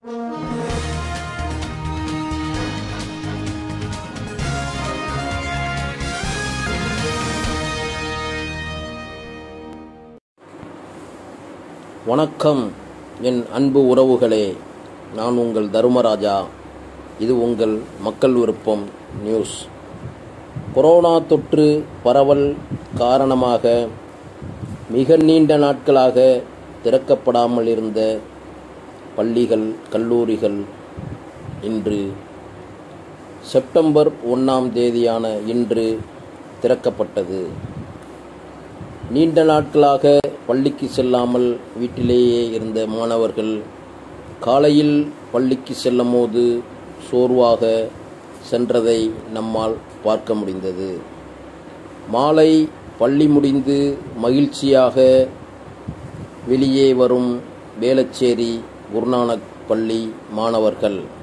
வணக்கம் என் அன்பு உறவுகளே நான் உங்கள் தருமராஜா இது உங்கள் மக்கள் விருப்பம் நியூஸ் கொரோனா தொற்று பரவல் காரணமாக மிக நீண்ட நாட்களாக திறக்கப்படாமல் இருந்த பள்ளிகள் கல்லூரிகள் இன்று செப்டம்பர் ஒன்றாம் தேதியான இன்று திறக்கப்பட்டது நீண்ட நாட்களாக பள்ளிக்கு செல்லாமல் வீட்டிலேயே இருந்த மாணவர்கள் காலையில் பள்ளிக்கு செல்லும் போது சோர்வாக சென்றதை நம்மால் பார்க்க முடிந்தது மாலை பள்ளி முடிந்து மகிழ்ச்சியாக வெளியே வரும் வேளச்சேரி குருநானக் பள்ளி மாணவர்கள்